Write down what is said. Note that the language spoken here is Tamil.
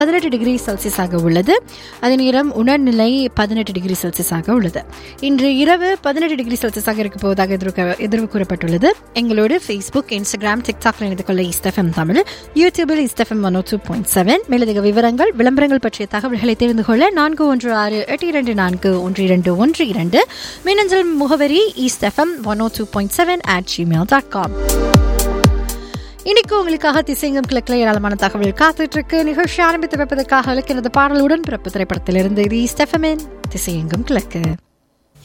பதினெட்டு டிகிரி செல்சியஸாக உள்ளது அதே நேரம் உணர்நிலை பதினெட்டு டிகிரி செல்சியஸாக உள்ளது இன்று இரவு பதினெட்டு டிகிரி செல்சியஸாக இருக்க போவதாக எதிர்க்க- எதிர்வு கூறப்பட்டுள்ளது எங்களோடு ஃபேஸ்புக் இன்ஸ்டாகிராம் டிக்டாக்ல இணைந்து கொள்ள இஸ்டெஃபம் தமிழ் யூடியூபில் இஸ்டெஃபம் ஒன் டூ பாயிண்ட் செவன் மேலதிக விவரங்கள் விளம்பரங்கள் பற்றிய தகவல்களை தெரிந்து கொள்ள நான்கு ஒன்று ஆறு எட்டு இரண்டு நான்கு ஒன்று இரண்டு ஒன்று இரண்டு மின்னஞ்சல் முகவரி இஸ்டெஃபம் one two point seven at Gmail dot com இன்னைக்கு உங்களுக்காக திசைங்கம் கிழக்கில் ஏராளமான தகவல் காத்துட்டு இருக்கு நிகழ்ச்சி ஆரம்பித்து வைப்பதற்காக இலக்கிறது பாடலுடன் பிறப்பு திரைப்படத்திலிருந்து இது ஸ்டெஃபமின் திசையெங்கும் கிழக்கு